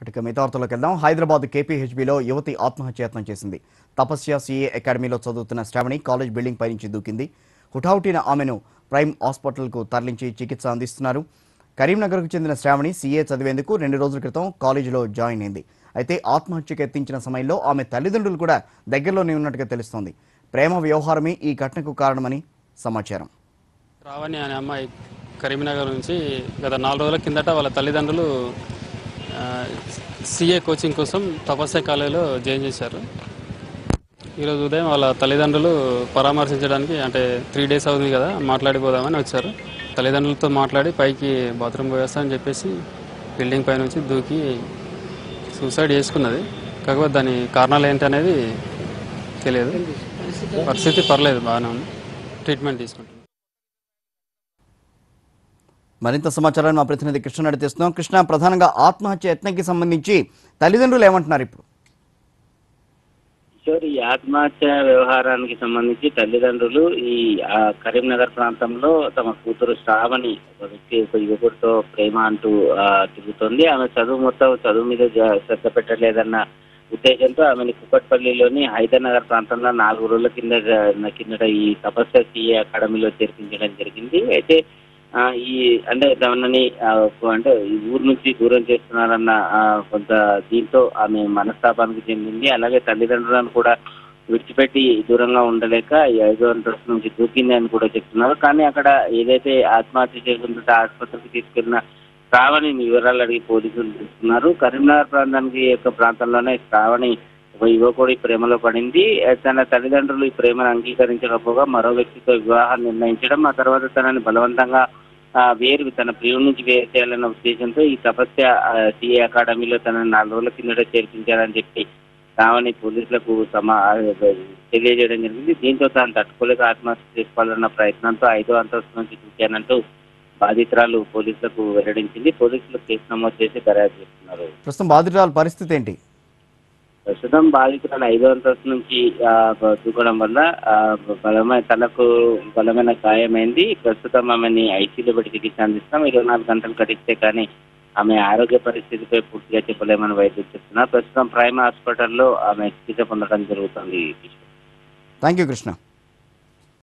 ఇక మిగతా వార్తల్లోకి వెళ్దాం హైదరాబాద్ కేపీహెచ్బీలో యువతి ఆత్మహత్యాయత్నం చేసింది తపస్య సీఏ అకాడమీలో చదువుతున్న శ్రావణి కాలేజ్ బిల్డింగ్ పైనుంచి దూకింది హుటాహుటిన ఆమెను ప్రైమ్ హాస్పిటల్కు తరలించి చికిత్స అందిస్తున్నారు కరీంనగర్కు చెందిన శ్రావణి సీఏ చదివేందుకు రెండు రోజుల క్రితం కాలేజీలో జాయిన్ అయింది అయితే ఆత్మహత్యకు ఎత్తించిన సమయంలో ఆమె తల్లిదండ్రులు కూడా దగ్గరలోనే ఉన్నట్టుగా తెలుస్తోంది ప్రేమ వ్యవహారమే ఈ ఘటనకు కారణమని సమాచారం రావణి అనే అమ్మాయి కరీంనగర్ నుంచి గత నాలుగు రోజుల కిందట వాళ్ళ తల్లిదండ్రులు సిఏ కోచింగ్ కోసం తపస్య కాలేజీలో జాయిన్ చేశారు ఈరోజు ఉదయం వాళ్ళ తల్లిదండ్రులు పరామర్శించడానికి అంటే త్రీ డేస్ అవుతుంది కదా మాట్లాడిపోదామని వచ్చారు తల్లిదండ్రులతో మాట్లాడి పైకి బాత్రూమ్ పోయేస్తా అని చెప్పేసి బిల్డింగ్ పై నుంచి దూకి సూసైడ్ చేసుకున్నది కాకపోతే దాని కారణాలు ఏంటి అనేది తెలియదు పరిస్థితి పర్లేదు బాగానే ఉంది ట్రీట్మెంట్ తీసుకుంటుంది మరింత సమాచారాన్ని మా ప్రతినిధి కృష్ణ నడిపిస్తున్నాం కృష్ణ ప్రధానంగా ఆత్మహత్య యత్నంకి సంబంధించి తల్లిదండ్రులు ఏమంటున్నారు ఇప్పుడు కిషోర్ ఈ ఆత్మహత్య వ్యవహారానికి సంబంధించి తల్లిదండ్రులు ఈ ఆ, కరీంనగర్ ప్రాంతంలో తమ కూతురు శ్రావణి ఒక వ్యక్తి ఒక యువకుడితో ప్రేమ అంటూ ఆ, తిరుగుతోంది ఆమె చదువు మొత్తం చదువు మీద జ- శ్రద్ధ పెట్టలేదన్న ఉద్దేశంతో ఆమెను కుక్కట్పల్లిలోని హైదర్నగర్ ప్రాంతంలో నాలుగు రోజుల కింద జ- కిందట ఈ తపస్య సిఏ అకాడమీలో చేర్పించడం జరిగింది అయితే ఆ, ఈ అంటే తనని ఆ, అంటే ఈ ఊరు నుంచి దూరం చేస్తున్నారన్న ఆ, కొంత దీంతో ఆమె మనస్తాపానికి చెందింది అలాగే తల్లిదండ్రులను కూడా విడిచిపెట్టి దూరంగా ఉండలేక ఈ ఐదో అంతస్తు నుంచి దూకింది అని కూడా చెప్తున్నారు కానీ అక్కడ ఏదైతే ఆత్మహత్య చేసుకుంటుంటే ఆసుపత్రికి తీసుకెళ్లిన శ్రావణి వివరాలు అడిగి పోలీసులు తెలుస్తున్నారు కరీంనగర్ ప్రాంతానికి యొక్క ప్రాంతంలోనే శ్రావణి ఒక యువకుడి ప్రేమలో పడింది తన తల్లిదండ్రులు ఈ ప్రేమను అంగీకరించకపోగా మరో వ్యక్తితో వివాహం నిర్ణయించడం ఆ తర్వాత తనని బలవంతంగా ఆ, వేరు తన ప్రియుడి నుంచి వేరు చేయాలన్న ఉద్దేశంతో ఈ తపస్య సిఏ అకాడమీలో తనని నాలుగు రోజుల కిందట చేర్పించారని చెప్పి శ్రావణి పోలీసులకు సమా తెలియజేయడం జరిగింది దీంతో తాను తట్టుకోలేక ఆత్మహత్య చేసుకోవాలన్న ప్రయత్నంతో ఐదో అంతస్తు నుంచి దూకానంటూ బాధితురాలు పోలీసులకు వెల్లడించింది పోలీసులు కేసు నమోదు చేసి దర్యాప్తు చేస్తున్నారు ప్రస్తుతం బాధితురాల పరిస్థితి ఏంటి ప్రస్తుతం బాధితురాలు ఐదో అంతస్తు నుంచి ఆ, బ- దూకడం వల్ల ఆ, బ- బలమైన తలకు బలమైన గాయమైంది ప్రస్తుతం ఆమెని ఐసీలో పెట్టి చికిత్స అందిస్తాం ఇరవై నాలుగు గంటలు గడిస్తే కానీ ఆమె ఆరోగ్య పరిస్థితిపై పూర్తిగా చెప్పలేమని వైద్యులు చెప్తున్నారు ప్రస్తుతం ప్రైమ్ హాస్పిటల్లో ఆమె చికిత్స పొందడం జరుగుతుంది థ్యాంక్ యూ కృష్ణ